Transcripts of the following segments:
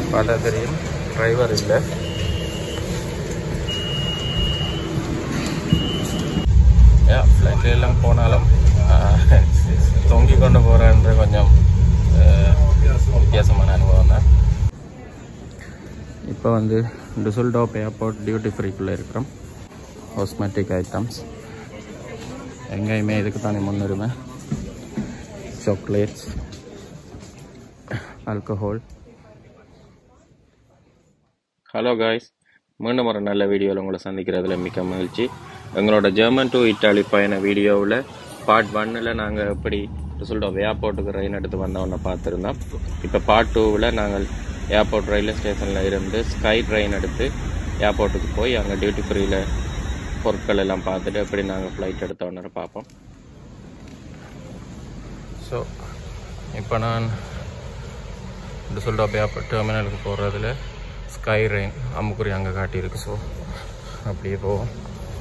பார்த்தா தெரியும் டிரைவர் இல்லை ஃப்ளைட்ல எல்லாம் போனாலும் ஆஹ், தொங்கி கொண்டு போகிறன்ற கொஞ்சம் ஆஹ், வித்தியாசமான அனுபவம் தான் இப்போ வந்து டுசல்டாப் ஏர்போர்ட் டியூட்டி ஃப்ரீக்குள்ளே இருக்கிறோம் காஸ்மெட்டிக் ஐட்டம்ஸ் எங்கேயுமே இதுக்கு தானே முன்னுரிமை சாக்லேட்ஸ் ஆல்கஹால் ஹலோ காய்ஸ் மீண்டும் ஒரு நல்ல வீடியோவில் உங்களை சந்திக்கிறதுல மிக்க மகிழ்ச்சி எங்களோட ஜெர்மன் டு இட்டாலி பயண வீடியோவில் பார்ட் ஒன்னில் நாங்கள் எப்படி ரிசல்ட் ஆஃப் ஏர்போர்ட்டுக்கு ரயின் எடுத்து வந்தவொன்னே பார்த்துருந்தோம் இப்போ பார்ட் டூவில் நாங்கள் ஏர்போர்ட் ரயில்வே ஸ்டேஷனில் இருந்து ஸ்கை ட்ரெயின் எடுத்து ஏர்போர்ட்டுக்கு போய் அங்கே டியூட்டி ஃப்ரீயில் பொருட்கள் எல்லாம் பார்த்துட்டு எப்படி நாங்கள் ஃப்ளைட் எடுத்தோன்னு பார்ப்போம் ஸோ இப்போ நான் டுசல்டாப் ஏர்போர்ட் டெர்மினலுக்கு போகிறதுல ஸ்கை ரெயின் அம்முக்குறி அங்கே காட்டியிருக்கு ஸோ அப்படியே போவோம்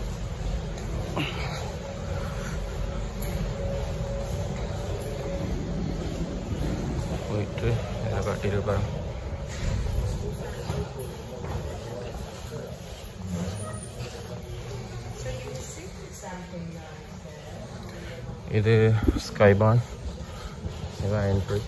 போயிட்டு இதை காட்டியிருப்பாங்க இது ஸ்கைபான் இதான் என்ட்ரி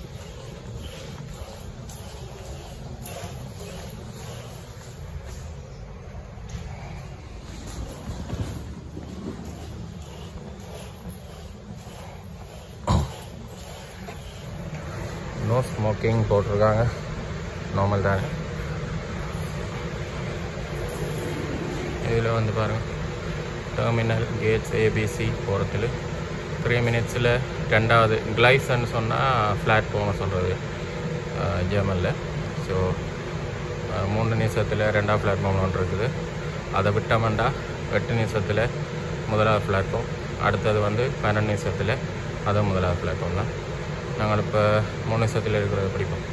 நோ ஸ்மோக்கிங் போட்டிருக்காங்க நார்மல் தானே இதில் வந்து பாருங்கள் டெர்மினல் கேட்ஸ் ஏபிசி போகிறதுல த்ரீ மினிட்ஸில் ரெண்டாவது கிளைஸ்ன்னு சொன்னால் ஃப்ளாட் போகணும் சொல்கிறது ஜெர்மனில் ஸோ மூணு நிமிஷத்தில் ரெண்டாவது பிளாட்ஃபார்ம் ஒன்று இருக்குது அதை விட்டோம்டா எட்டு நிமிஷத்தில் முதலாவது பிளாட்ஃபார்ம் அடுத்தது வந்து பன்னெண்டு நிமிஷத்தில் அதுவும் முதலாவது பிளாட்ஃபார்ம் தான் நாங்கள் இப்போ மூணு நிமிஷத்தில் இருக்கிறத படிப்போம்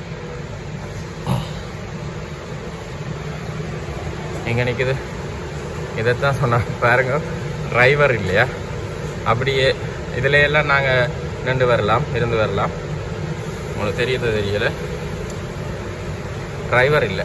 எங்கே நிற்குது இதைத்தான் சொன்னாங்க பாருங்க டிரைவர் இல்லையா அப்படியே இதில் எல்லாம் நாங்கள் நின்று வரலாம் இருந்து வரலாம் உங்களுக்கு தெரியுது தெரியல டிரைவர் இல்லை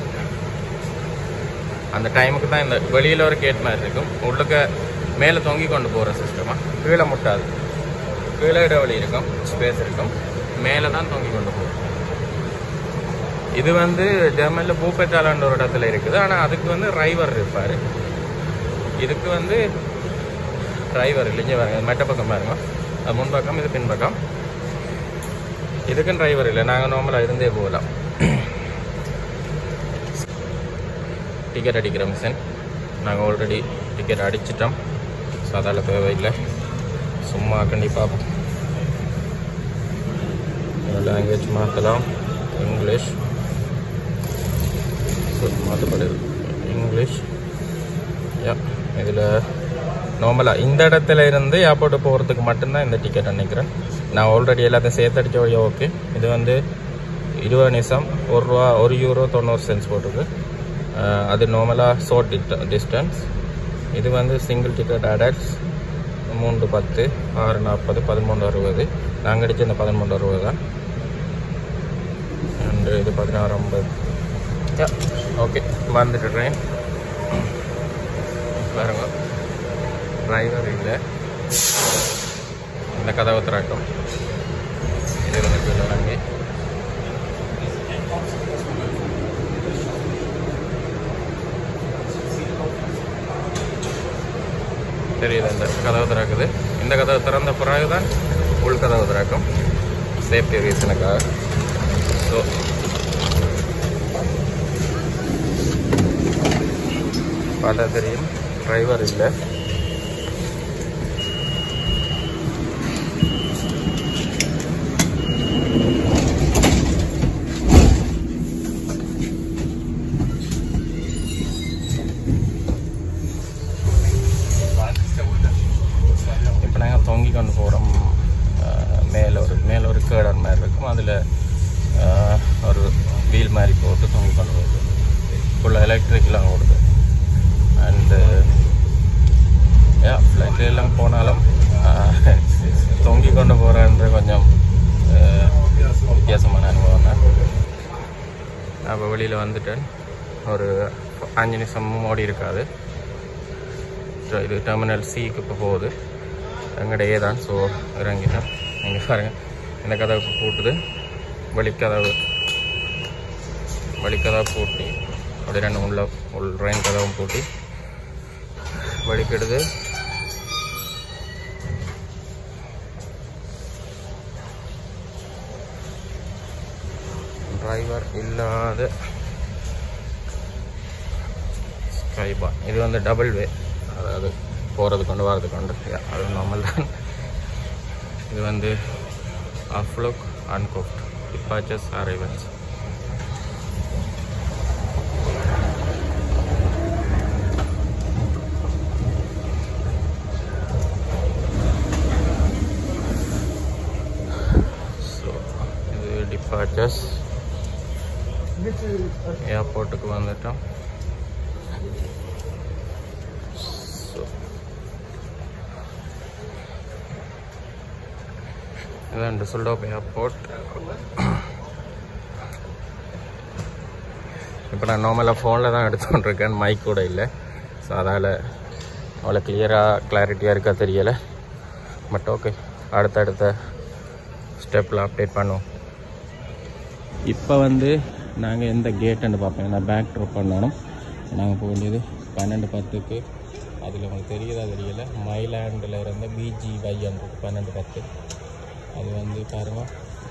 அந்த டைமுக்கு தான் இந்த வெளியில் ஒரு கேட் மாதிரி இருக்கும் உள்ளுக்க மேலே தொங்கி கொண்டு போகிற சிஸ்டமாக கீழே முட்டாது கீழே இடைவெளி இருக்கும் ஸ்பேஸ் இருக்கும் மேலே தான் தொங்கி கொண்டு போகும் இது வந்து ஜெர்மனில் பூப்பெட்டாலான்ற ஒரு இடத்துல இருக்குது ஆனால் அதுக்கு வந்து டிரைவர் இருப்பார் இதுக்கு வந்து டிரைவர் இல்லைங்க பாருங்க மெட்ட பக்கம் பாருங்க அது முன்பக்கம் இது பின்பக்கம் இதுக்கும் டிரைவர் இல்லை நாங்கள் நார்மலாக இருந்தே போகலாம் டிக்கெட் அடிக்கிற மிஷின் நாங்கள் ஆல்ரெடி டிக்கெட் அடிச்சிட்டோம் ஸோ அதால் தேவையில்லை சும்மா கண்டிப்பாக லாங்குவேஜ் மாற்றலாம் இங்கிலீஷ் ஸோ மாற்றப்படுது இங்கிலீஷ் யா இதில் நார்மலாக இந்த இடத்துல இருந்து ஏர்போர்ட்டு போகிறதுக்கு மட்டும்தான் இந்த டிக்கெட் நினைக்கிறேன் நான் ஆல்ரெடி எல்லாத்தையும் சேர்த்து அடிச்ச வழியா ஓகே இது வந்து இருபது நிமிஷம் ஒரு ரூபா ஒரு யூரோ தொண்ணூறு சென்ஸ் போட்டிருக்கு அஹ் அது நார்மலாக ஷார்ட் டிஸ்டன்ஸ் இது வந்து சிங்கிள் டிக்கெட் அடல்ட்ஸ் மூன்று பத்து ஆறு நாற்பது பதிமூணு அறுபது நாங்கள் அடிச்ச இந்த பதிமூணு அறுபது தான் அண்டு இது பதினாறு ஐம்பது ஓகே வந்துட்டு ட்ரெயின் பாருங்க டிரைவர் இல்லை இந்த கதவை திறக்கும் இது வந்து கீழே இறங்கி தெரியுது இந்த கதவு திறக்குது இந்த கதவு திறந்த பிறகு தான் உள் கதவு திறக்கும் சேஃப்டி ரீசனுக்காக ஸோ பார்த்தா தெரியும் டிரைவர் இல்லை இப்போ நாங்கள் தொங்கி கொண்டு போகிறோம் மேலே ஒரு மேலே ஒரு கேடர் மாதிரி இருக்கும் அதில் ஒரு வீல் மாதிரி போட்டு தொங்கி கொண்டு போகுது ஃபுல்லாக எலக்ட்ரிக்கெலாம் ஓடுது அண்டு யா ஃப்ளைட்ல எல்லாம் போனாலும் ஆஹ், தொங்கி கொண்டு போகிறன்ற கொஞ்சம் ஆஹ், வித்தியாசமான அனுபவம் தான் அப்போ வெளியில் வந்துட்டேன் ஒரு அஞ்சு நிமிஷம் ஓடி இருக்காது ஸோ இது டெர்மினல் சிக்கு இப்போ போகுது எங்கள்கிட்ட ஏ தான் ஸோ இறங்கிட்டேன் நீங்கள் பாருங்கள் இந்த கதவுக்கு பூட்டுது வழிக்கதவு வழிக்கதவு பூட்டி அப்படி ரெண்டு உள்ள உள் ரெயின் கதவும் பூட்டி வழிக்கிடுது டிரைவர் இல்லாத ஸ்கைபா இது வந்து டபுள் வே அதாவது போகிறது கொண்டு வரது கொண்டு Yeah, அது நார்மல் தான் இது வந்து அஃப்லுக் அன்குக்ட் டிபாச்சர்ஸ் அரைவல்ஸ் ஸோ இது டிபாச்சர்ஸ் ஏர்போர்ட்டுக்கு வந்துட்டோம் ஸோ இதான் டுசல்டோப் ஏர்போர்ட் இப்போ நான் நார்மலாக ஃபோனில் தான் எடுத்துகிட்ருக்கேன் மைக் கூட இல்லை ஸோ அதால் அவ்வளோ கிளியராக கிளாரிட்டியாக இருக்கா தெரியலை பட் ஓகே அடுத்தடுத்த ஸ்டெப்பில் அப்டேட் பண்ணுவோம் இப்போ வந்து நாங்கள் எந்த கேட்டுன்னு பார்ப்போம் நான் பேக் ட்ராப் பண்ணணும் நாங்கள் போக வேண்டியது பன்னெண்டு பத்துக்கு அதில் உங்களுக்கு தெரியுதா தெரியல மைலாண்டில் இருந்து பிஜி வையன்றது பன்னெண்டு பத்து அது வந்து பாருங்கள்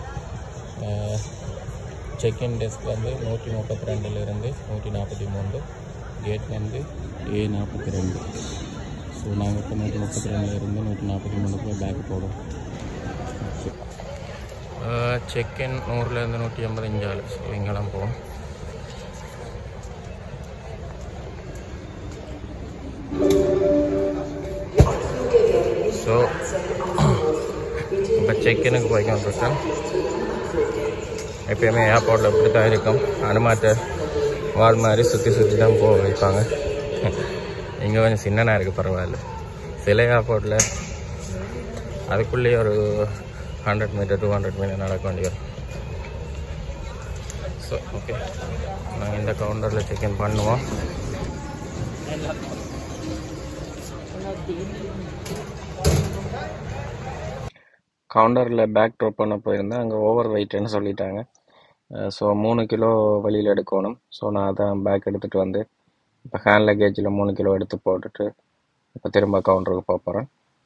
செக்இன் டெஸ்க் வந்து நூற்றி முப்பத்தி ரெண்டுலேருந்து நூற்றி நாற்பத்தி மூணு கேட் வந்து ஏ நாற்பத்தி ரெண்டு ஸோ நாங்கள் இப்போ நூற்றி முப்பத்தி ரெண்டுலேருந்து நூற்றி நாற்பத்தி மூணுக்கு பேக் போடுவோம் செக்இன் நூறுலேருந்து நூற்றி ஐம்பத்தஞ்சு ஆள் ஸோ இங்கெல்லாம் போவோம் ஸோ இப்போ செக்இனுக்கு போய்க்கொண்டிருக்கேன் எப்பயுமே ஏர்போர்ட்டில் இப்படி தான் இருக்கும் அனுமாத்த வால் மாதிரி சுற்றி சுற்றி தான் போக வைப்பாங்க இங்கே கொஞ்சம் சின்னனாக இருக்குது பரவாயில்ல சில ஏர்போர்ட்டில் அதுக்குள்ளேயே ஒரு hundred metre two hundred metre நடக்க வேண்டி வரும் ஸோ ஓகே நாங்கள் இந்த கவுண்டரில் செக்இன் பண்ணுவோம் கவுண்டரில் பேக் ட்ராப் பண்ண போயிருந்தேன் அங்கே ஓவர் வெயிட்னு சொல்லிட்டாங்க ஸோ மூணு கிலோ வெளியில் எடுக்கணும் ஸோ நான் அதான் பேக் எடுத்துகிட்டு வந்து இப்போ ஹேண்ட் லக்கேஜில் மூணு கிலோ எடுத்து போட்டுட்டு இப்போ திரும்ப கவுண்டருக்கு போக போகிறேன்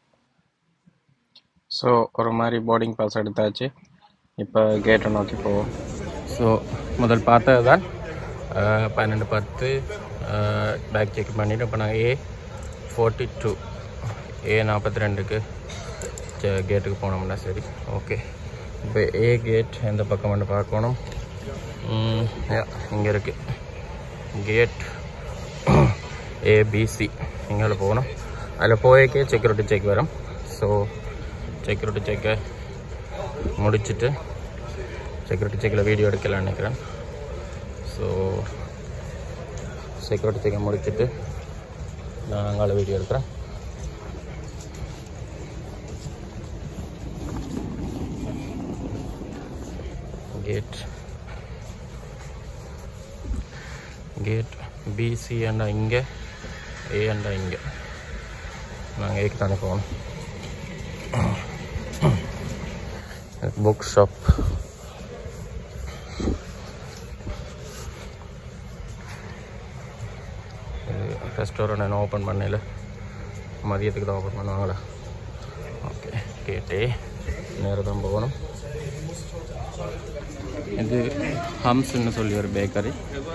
ஸோ ஒரு மாதிரி போர்டிங் பாஸ் எடுத்தாச்சு இப்போ கேட்டை நோக்கி போவோம் ஸோ முதல் பார்த்தது தான் பன்னெண்டு பத்து பேக் செக் பண்ணிவிட்டு இப்போ நாங்கள் ஏ ஃபோர்ட்டி டூ ஏ நாற்பத்தி ரெண்டுக்கு கேட்டுக்கு போனோம்னா சரி ஓகே இப்போ ஏ கேட் எந்த பக்கம் வந்து பார்க்கணும் இங்கே இருக்குது கேட் ஏபிசி இங்கே போகணும் அதில் போயக்கே செக்யூரிட்டி செக் வரும் ஸோ செக்யூரிட்டி செக்கை முடிச்சுட்டு செக்யூரிட்டி செக்கில் வீடியோ எடுக்கலாம்னு நினைக்கிறேன் ஸோ செக்யூரிட்டி செக்கை முடிச்சுட்டு நான் அங்கால வீடியோ எடுக்கிறேன் கேட் கேட் பிசி அண்டா இங்கே ஏ அண்டா இங்கே நாங்கள் ஏக்கு தானே போகணும் புக் ஷாப் ரெஸ்டாரண்ட் என்ன ஓப்பன் பண்ணல மதியத்துக்கு தான் ஓப்பன் பண்ணுவாங்களா ஓகே கேட்டே நேரம் தான் போகணும் இது ஹம்ஸ்ன்னு சொல்லி ஒரு பேக்கரி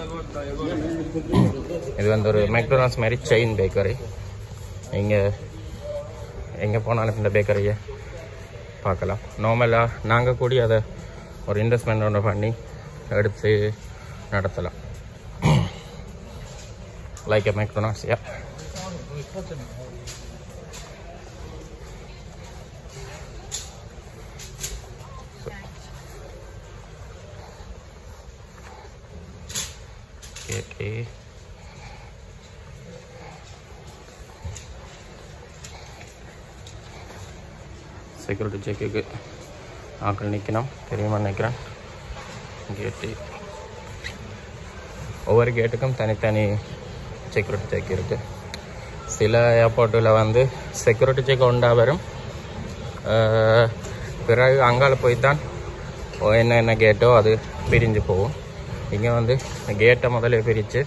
இது வந்து ஒரு மெக்டோனல்ஸ் மாதிரி செயின் பேக்கரி இங்கே எங்கே போனாலும் இந்த பேக்கரியை பார்க்கலாம் நார்மலாக நாங்கள் கூடி அதை ஒரு இன்வெஸ்ட்மெண்ட் ஒன்று பண்ணி எடுத்து நடத்தலாம் like a McDonald's yeah Okay. Security செக்குக்கு ஆக்கள் நிற்கணும் தெரியுமா நினைக்கிறேன் கேட்டு ஒவ்வொரு கேட்டுக்கும் தனித்தனி செக்யூரிட்டி செக் இருக்குது சில ஏர்போர்ட்டில் வந்து செக்யூரிட்டி செக் உண்டா வரும் அஹ், பிறகு அங்கால போய் தான் என்ன என்ன கேட்டோ அது பிரிஞ்சு போகும் இங்கே வந்து கேட்டை முதல்ல பிரித்து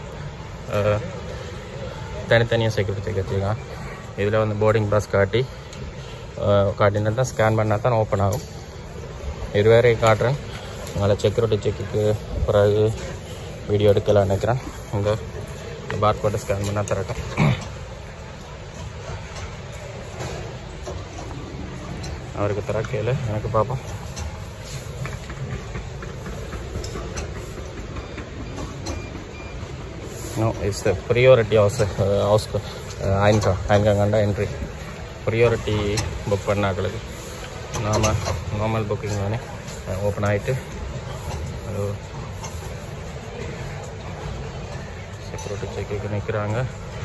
தனித்தனியாக செக்யூரிட்டி செக் வச்சுருக்கான் இதில் வந்து போர்டிங் பாஸ் காட்டி அஹ், காட்டினா தான் ஸ்கேன் பண்ணால் தான் ஓப்பன் ஆகும் இது வேற காட்டுறேன் அதனால் செக்யூரிட்டி செக்குக்கு பிறகு வீடியோ எடுக்கலாம் நினைக்கிறேன் இந்த பார் கோட்டை ஸ்கேன் பண்ணால் திறக்கும் அவருக்கு திறக்கையில் எனக்கு பார்ப்போம் No, it's the priority also, uh, also uh, ஐன்கா ஐன்கா கண்டா என்ட்ரி ப்ரியாரிட்டி புக் பண்ணாக்களுக்கு நாம நார்மல் புக்கிங் தானே ஓப்பன் ஆகிட்டு செக்யூரிட்டி செக்குக்கு நிற்கிறாங்க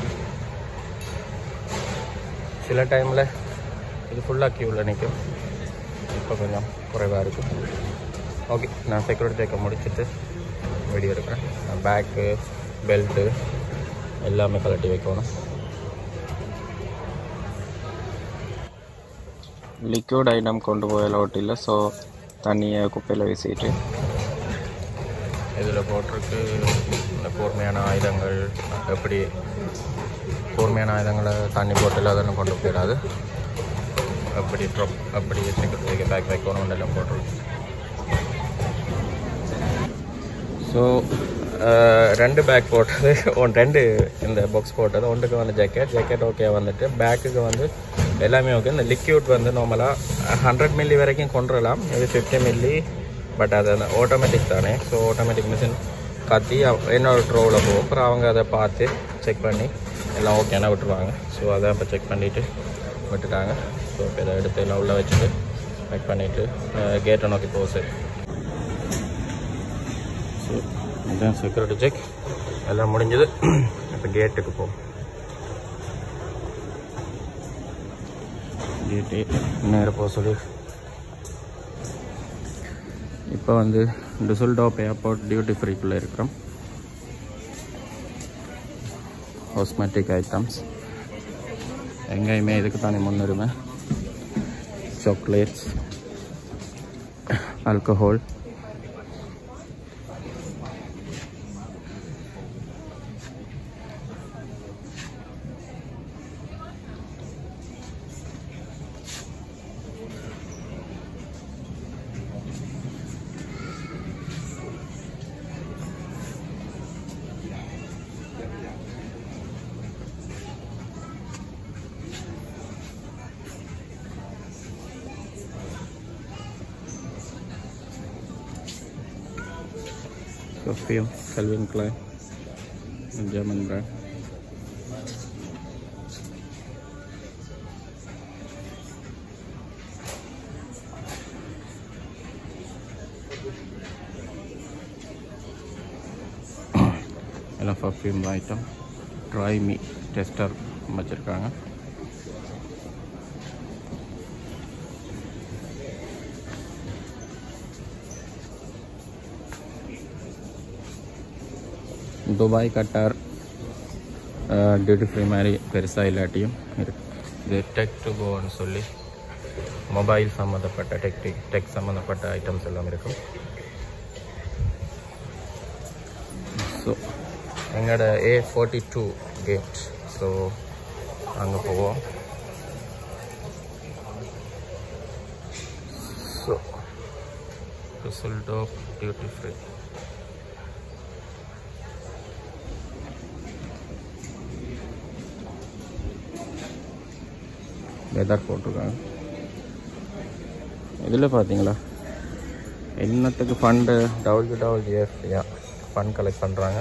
சில டைமில் இது ஃபுல்லாக க்யூவில் நிற்கும் இப்போ கொஞ்சம் குறைவாக இருக்கும் ஓகே நான் செக்யூரிட்டி செக்கை முடிச்சுட்டு வீடியோ எடுக்கிறேன் பேக்கு பெல்ட்டு எல்லாமே கலட்டி வைக்கணும் லிக்விட் ஐட்டம் கொண்டு போய் அலௌட் இல்லை ஸோ தண்ணியை குப்பையில் வீசிட்டு இதில் போட்டிருக்கு இந்த கூர்மையான ஆயுதங்கள் எப்படி கூர்மையான ஆயுதங்களை தண்ணி போட்டில் அதெல்லாம் கொண்டு போயிடாது அப்படி ட்ராப் அப்படி செக்யூரிட்டிக்கு பேக் வைக்கணும் எல்லாம் போட்டிருக்கு ஸோ ரெண்டு பேக் போட்டது ஒன் ரெண்டு இந்த பாக்ஸ் போட்டது ஒன்றுக்கு வந்து ஜாக்கெட் ஜாக்கெட் ஓகே வந்துட்டு பேக்குக்கு வந்து எல்லாமே ஓகே இந்த லிக்யூட் வந்து நார்மலாக ஹண்ட்ரட் மில்லி வரைக்கும் கொண்டுடலாம் இது ஃபிஃப்டி மில்லி பட் அது அந்த ஆட்டோமேட்டிக் தானே ஸோ ஆட்டோமேட்டிக் மிஷின் கத்தி அவ- என்னோட ட்ரோவில் போகும் அப்புறம் அவங்க அதை பார்த்து செக் பண்ணி எல்லாம் ஓகேனா விட்டுருவாங்க ஸோ அதை இப்போ செக் பண்ணிவிட்டு விட்டுட்டாங்க ஸோ இப்போ இதை எடுத்து எல்லாம் உள்ளே வச்சுட்டு செக் பண்ணிவிட்டு கேட்டை நோக்கி போக சரி ஸோ இதுதான் செக்யூரிட்டி செக் எல்லாம் முடிஞ்சது இப்போ கேட்டுக்கு போகும் கேட்டு நேராக போக சொல்லி இப்போ வந்து டிசல்டாப் ஏர்போர்ட் டியூட்டி ஃப்ரீக்குள்ளே இருக்கிறோம் காஸ்மெட்டிக் ஐட்டம்ஸ் எங்கேயுமே இதுக்கு தானே முன்னுரிமை chocolates alcohol perfume Calvin Klein German brand எல்லாம் perfume item try me tester வச்சுருக்காங்க துபாய் கட்டார் டியூட்டி ஃப்ரீ மாதிரி பெருசாக இல்லாட்டியும் இருக்கு இது டெக் டு கோன்னு சொல்லி மொபைல் சம்மந்தப்பட்ட டெக் டெக் சம்மந்தப்பட்ட ஐட்டம்ஸ் எல்லாம் இருக்கும் ஸோ எங்களோட A forty two gate so அங்கே போவோம் so result of duty free weather போட்டிருக்காங்க இதில் பார்த்தீங்களா என்னத்துக்கு fund W WF yeah fund collect பண்ணுறாங்க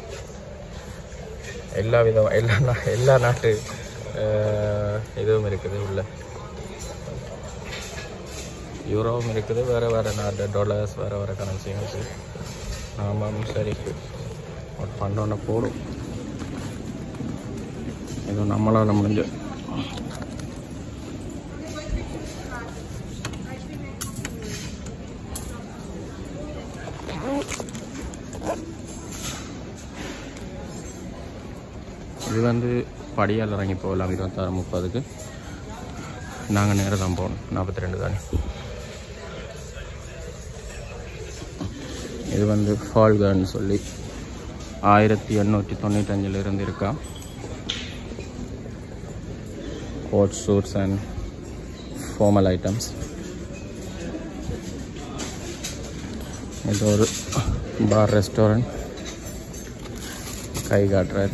எல்லா விதம் எல்லா நா எல்லா நாட்டு அஹ், இதுவும் இருக்குது உள்ள யூரோவும் இருக்குது வேறு வேறு நாட்டு டாலர்ஸ் வேறு வேறு கரன்சியும் இருக்குது ஆமாம் சரி ஒரு ஃபண்ட் ஒன்று போடும் இது நம்மளால் முடிஞ்ச இது வந்து படியால் இறங்கி போகலாம் இருபத்தாறு முப்பதுக்கு நாங்கள் நேரம் தான் போகணும் நாற்பத்தி ரெண்டு தானே இது வந்து ஃபால்கன்னு சொல்லி ஆயிரத்தி எண்ணூற்றி தொண்ணூத்தஞ்சில் இருந்து இருக்கா coat suits and formal items இது ஒரு பார் ரெஸ்டாரண்ட் கை காட்டுறாரு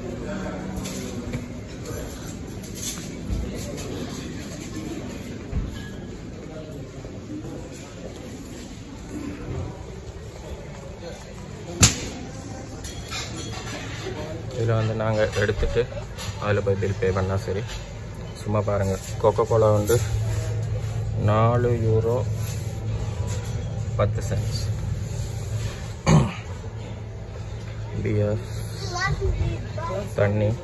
இதில் வந்து நாங்கள் எடுத்துட்டு அதில் போய் பில் பே பண்ணால் சரி சும்மா பாருங்கள் கொக்கோ கோலா வந்து நாலு யூரோ பத்து சென்ட்ஸ் பியர் தண்ணி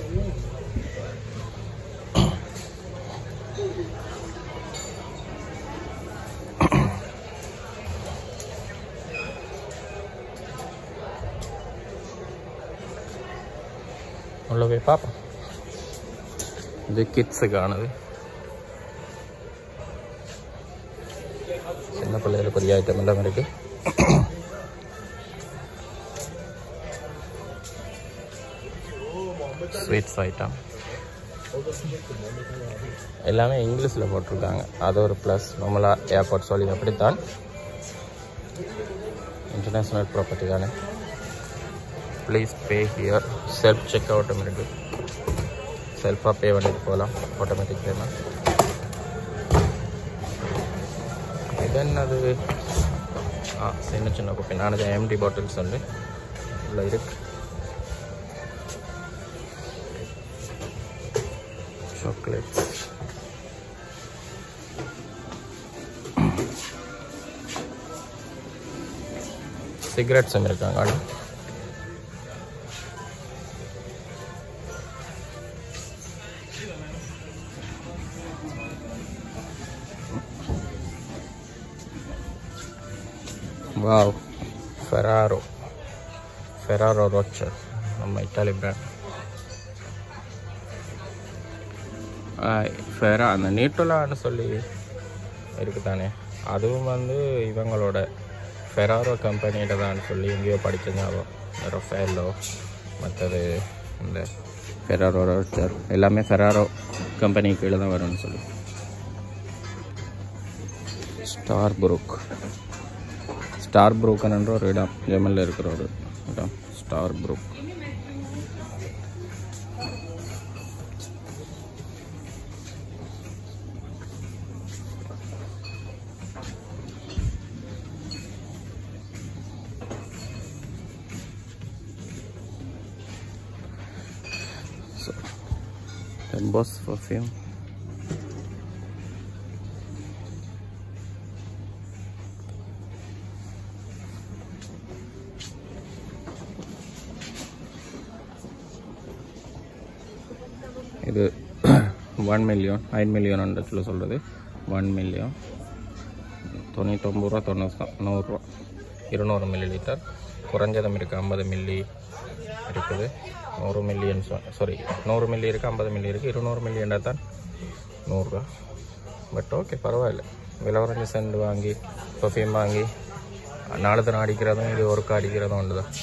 உள்ள போய் பார்ப்போம் இது கிட்ஸுக்கானது சின்ன பிள்ளைகளுக்குரிய ஐட்டம் எல்லாம் இருக்கு ஸ்வீட்ஸ் ஐட்டம் எல்லாமே இங்கிலீஷில் போட்டிருக்காங்க அது ஒரு ப்ளஸ் நம்மளாக ஏர்போர்ட் சொல்லி அப்படித்தான் இன்டர்நேஷ்னல் ப்ராப்பர்ட்டி தானே please pay here self check அவுட்டும் இருக்குது செல்ஃபாக பே பண்ணிட்டு போகலாம் ஆட்டோமேட்டிக் பேமெண்ட் இது என்னது ஆ சின்ன சின்ன குப்பை நானது எம்டி பாட்டில்ஸ் வந்து உள்ள இருக்கு சாக்லேட்ஸ் சிகரெட்ஸும் இருக்காங்க ஆனா வாவ் ஃபெராரோ ஃபெராரோ ரோச்சர் நம்ம இட்டாலி பிராண்ட் ஃபெரா அந்த நீட்டோலான்னு சொல்லி இருக்குதானே அதுவும் வந்து இவங்களோட ஃபெராரோ கம்பெனியிட்ட தான் சொல்லி எங்கேயோ படிச்ச ஞாபகம் ரொஃபேலோ மற்றது இந்த ஃபெராரோ ரோச்சர் எல்லாமே ஃபெராரோ கம்பெனி கீழே தான் வரும்னு சொல்லி ஸ்டார் புரூக் ஸ்டார் புரூக்கன்ன்ற ஒரு இடம் ஜெமலில் இருக்கிற ஒரு இடம் star brook So, the boss perfume. இது ஒன் மில்லியன் நைன் மில்லியன் சொல்ல சொல்கிறது ஒன் மில்லியன் தொண்ணூத்தொம்பது ரூபா தொண்ணூறு தான் நூறுரூவா இருநூறு மில்லி லிட்டர் குறைஞ்சதும் இருக்குது ஐம்பது மில்லி இருக்குது நூறு மில்லியன் சாரி நூறு மில்லி இருக்குது ஐம்பது மில்லி இருக்குது இருநூறு மில்லியன்டா தான் நூறுரூவா பட் ஓகே பரவாயில்ல விலை குறைஞ்ச சென்ட் வாங்கி பர்ஃப்யூம் வாங்கி நாலு தினம் அடிக்கிறதும் இது ஒருக்கா அடிக்கிறதும் ஒன்று தான்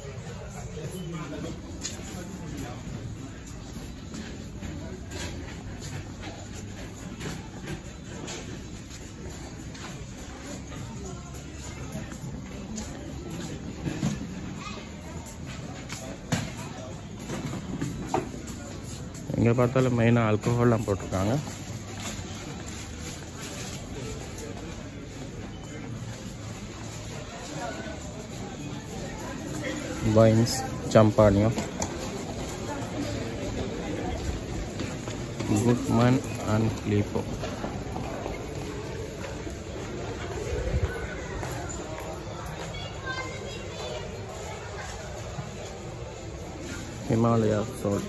எங்கே பார்த்தாலும் மெயினாக ஆல்கோஹால்லாம் போட்டிருக்காங்க வைன்ஸ் சம்பானியம் குட்மன் அண்ட் லீப்போ ஹிமாலயா சோல்ட்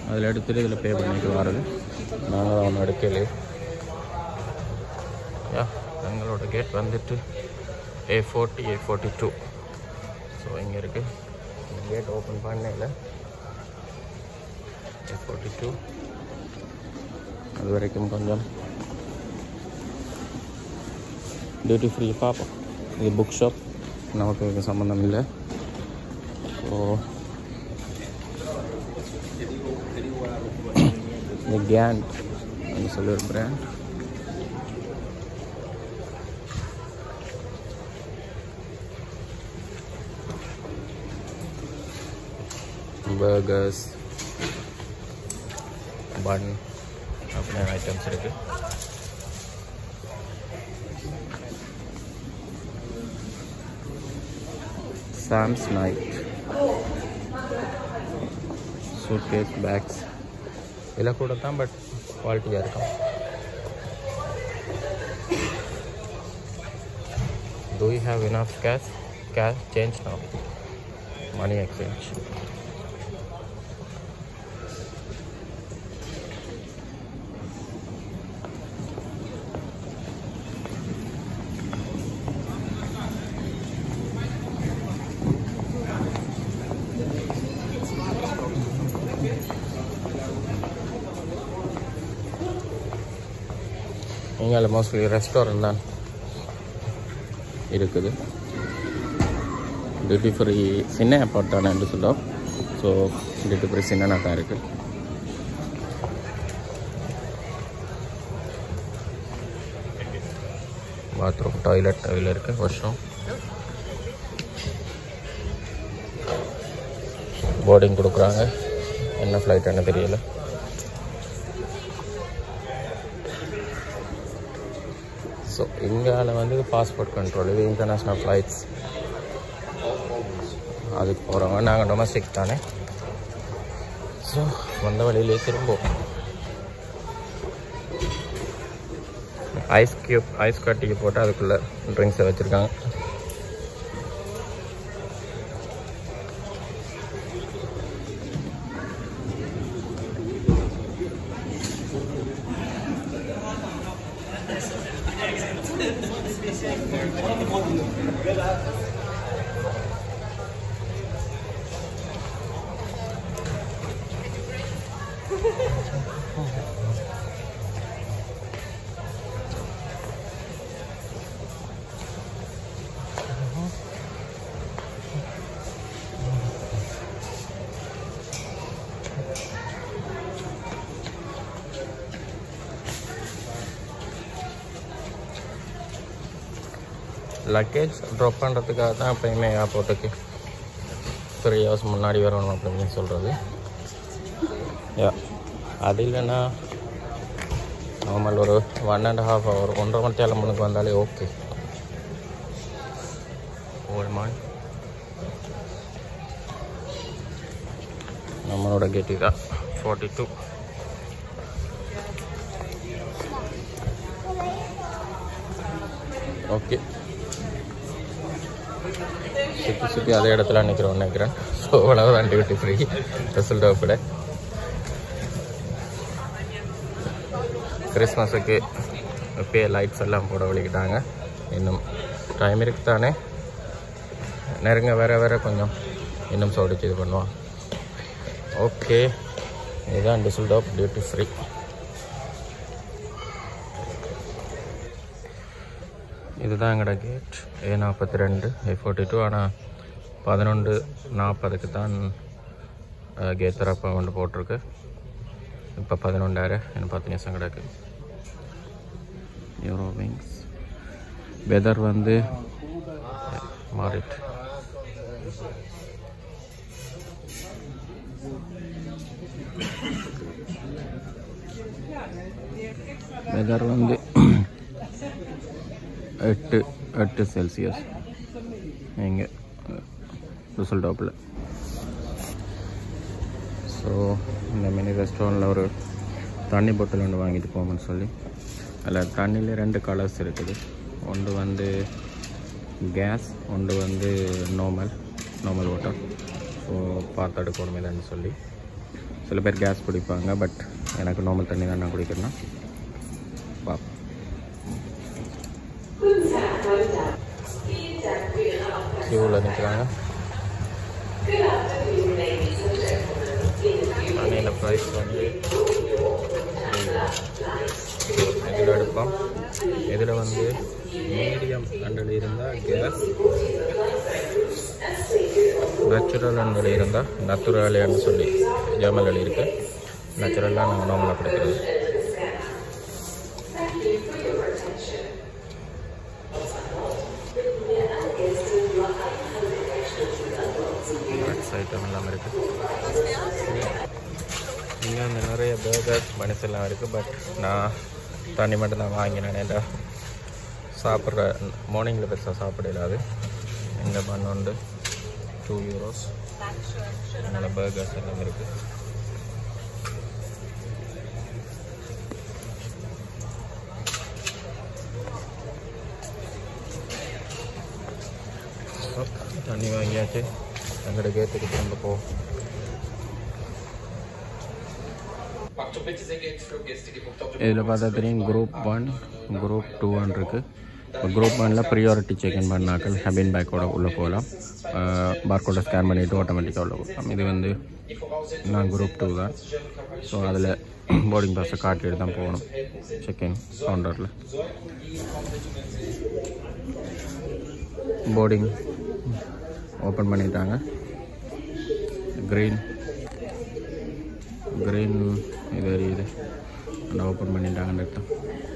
அதில் எடுத்துட்டு இதில் பே பண்ணிட்டு வரது நாங்கள் தான் ஒன்று எடுக்கல யா எங்களோட கேட் வந்துட்டு A forty A forty two so இங்கே இருக்குது கேட் ஓப்பன் பண்ணல ஏ ஃபோர்ட்டி டூ அது வரைக்கும் கொஞ்சம் டியூட்டி ஃப்ரீ பார்ப்போம் இது புக் ஷாப் நமக்கு இது சம்மந்தம் இல்லை ஸோ இந்த கேண்ட் அப்படின்னு சொல்லி ஒரு பிராண்ட் பர்கர்ஸ் பன் அப்படின்னு ஐட்டம்ஸ் இருக்குது சாம்ஸ் நைட் சூட் கேஸ் பேக்ஸ் விலை கூட தான் பட் குவாலிட்டியாக இருக்கும் Do you have enough cash? Cash change now. Money exchange. இங்கே மோஸ்ட்லி ரெஸ்டாரண்ட் தான் இருக்குது டியூட்டி ஃப்ரீ சின்ன ஏர்போர்ட் தானே என்று சொல்லும் ஸோ டியூட்டி ஃப்ரீ சின்னனா தான் இருக்குது பாத்ரூம் டாய்லெட் அதில் இருக்குது வாஷ்ரூம் போர்டிங் கொடுக்குறாங்க என்ன ஃப்ளைட்டுன்னு தெரியல ஸோ இங்கால வந்து பாஸ்போர்ட் கண்ட்ரோல் இது இன்டர்நேஷ்னல் ஃப்ளைட்ஸ் அதுக்கு போகிறவங்க நாங்கள் டொமஸ்டிக் தானே ஸோ வந்த வழியிலே திரும்புவோம் ஐஸ் கியூப் ஐஸ் கட்டிக்கு போட்டு அதுக்குள்ளே ட்ரிங்க்ஸை வச்சுருக்காங்க லக்கேஜ் ட்ராப் பண்ணுறதுக்காக தான் எப்பயுமே ஏர்போர்ட்டுக்கு த்ரீ ஹவர்ஸ் முன்னாடி வரணும் அப்படின்னு சொல்கிறது யா அது இல்லைன்னா நார்மல் ஒரு ஒன் அண்ட் ஹாஃப் ஹவர் ஒன்றரை மணி ஏழு மணிக்கு வந்தாலே ஓகே ஓல்மான் நம்மளோட கேட்டு தான் ஃபார்ட்டி டூ ஓகே சுற்றி சுற்றி அதே இடத்துல நிற்கிறோம் நினைக்கிறேன் ஸோ அவ்வளவுதான் டியூட்டி ஃப்ரீ ரிசல்ட் உட்பட கிறிஸ்மஸுக்கு இப்பயே லைட்ஸ் எல்லாம் போட வலிக்கிட்டாங்க இன்னும் டைம் இருக்கு தானே நெருங்க வேற வேற கொஞ்சம் இன்னும் சோடிச்சு இது பண்ணுவான் ஓகே இதுதான் டிசல்ட் ஆஃப் டியூட்டி ஃப்ரீ இதுதான் எங்களோட கேட் ஏ நாற்பத்தி ரெண்டு ஏ ஃபோர்ட்டி டூ ஆனால் பதினொன்று நாற்பதுக்கு தான் கேட் திறப்ப கொண்டு போட்டிருக்கு இப்போ பதினொன்றாயிரம் இன்னும் பத்து நிமிஷம் கிடக்கு யூரோ விங்ஸ் வெதர் வந்து மாறிட்டு வெதர் வந்து எட்டு எட்டு செல்சியஸ் இங்கே ரிசல்ட் டாப்பில் ஸோ இந்த மினி ரெஸ்டாரண்ட்டில் ஒரு தண்ணி பாட்டில் ஒன்று வாங்கிட்டு போகணும்னு சொல்லி அதில் தண்ணியில் ரெண்டு கலர்ஸ் இருக்குது ஒன்று வந்து கேஸ் ஒன்று வந்து நார்மல் நார்மல் வாட்டர் ஸோ பார்த்து எடுக்கணும் இல்லைன்னு சொல்லி சில பேர் கேஸ் குடிப்பாங்க பட் எனக்கு நார்மல் தண்ணி தான் நான் குடிக்கிறேன்னா பார்ப்போம் கியூவில் நிற்கிறாங்க தண்ணியில் ப்ரைஸ் வந்து இதில் எடுப்போம் இதில் வந்து மீடியம் அண்டில் இருந்தால் கேஸ் நேச்சுரல் அண்டில் இருந்தால் நத்துராலியான்னு சொல்லி ஜெர்மனில் இருக்குது நேச்சுரலாக நாங்கள் நார்மலாக கொடுக்குறது நட்ஸ் ஐட்டம் எல்லாமே இருக்குது இங்கே வந்து நிறைய பேர்கர்ஸ் பனிஸ் எல்லாம் இருக்குது பட் நான் தண்ணி மட்டும் தான் வாங்கினேன் ஏன்டா சாப்பிட்ற மார்னிங்கில் பெருசாக சாப்பிட இல்லாது இந்த பன் வந்து டூ யூரோஸ் அதனால் பர்கர்ஸ் எல்லாம் இருக்குது தண்ணி வாங்கியாச்சு எங்களோட கேட்டுக்கு திரும்ப போ இதில் பார்த்தா தெரியும் குரூப் ஒன் குரூப் டூன்னு இருக்குது இப்போ குரூப் ஒனில் ப்ரியாரிட்டி செக்இன் பண்ணாக்கள் ஹெபின் பேக்கோட உள்ளே போகலாம் பார்கோடை ஸ்கேன் பண்ணிவிட்டு ஆட்டோமேட்டிக்காக உள்ளே போகலாம் இது வந்து நான் குரூப் டூ தான் ஸோ அதில் போர்டிங் பாஸை காட்டிட்டு தான் போகணும் செக்இன் கவுண்டரில் போர்டிங் ஓப்பன் பண்ணிட்டாங்க க்ரீன் க்ரீன் இது எரியுது ஆனால் ஓப்பன் பண்ணிட்டாங்கன்னு அர்த்தம்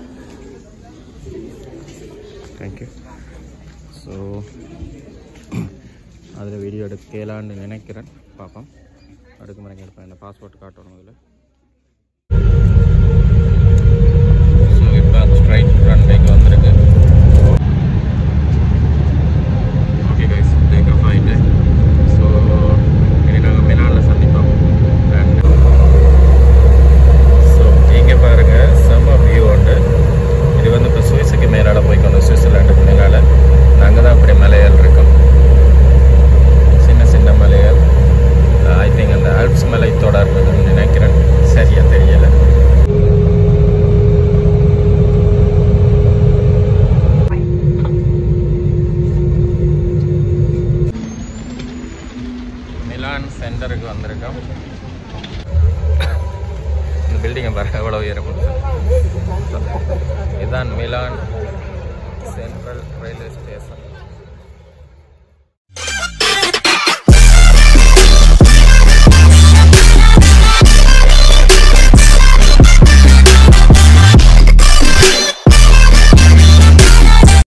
தேங்க்யூ ஸோ அதில் வீடியோ எடுக்கலான்னு நினைக்கிறேன் பார்ப்போம் அடுக்கு மறைக்க எடுப்பேன் இந்த பாஸ்போர்ட் காட்டணும் அதில் ஸோ இப்போ ஸ்ட்ரைட் ரன்வேக்கு வந்திருக்கு ஓகே கைஸ் டேக் ஆஃப் ஆகிட்டு ஸோ இனி நாங்கள் மினாலில் சந்திப்போம் அண்ட் ஸோ இங்கே பாருங்கள் செம்ம வியூ உண்டு இது வந்து இப்போ சுவிஸுக்கு மேலால் போய்க்கணும் சுவிட்சர்லாண்டுக்கு மேலால் நாங்கள் தான் அப்படி மலைகள் இருக்கோம் சின்ன சின்ன மலைகள் ஐ திங்க் அந்த ஆல்ப்ஸ் மலை தொடர்புன்னு நினைக்கிறேன் சரியா தெரியல மிலான் சென்டருக்கு வந்திருக்கோம் இந்த பில்டிங்கை பாருங்க எவ்வளோ உயரம் இதுதான் மிலான் சென்ட்ரல் ரயில்வே ஸ்டேஷன்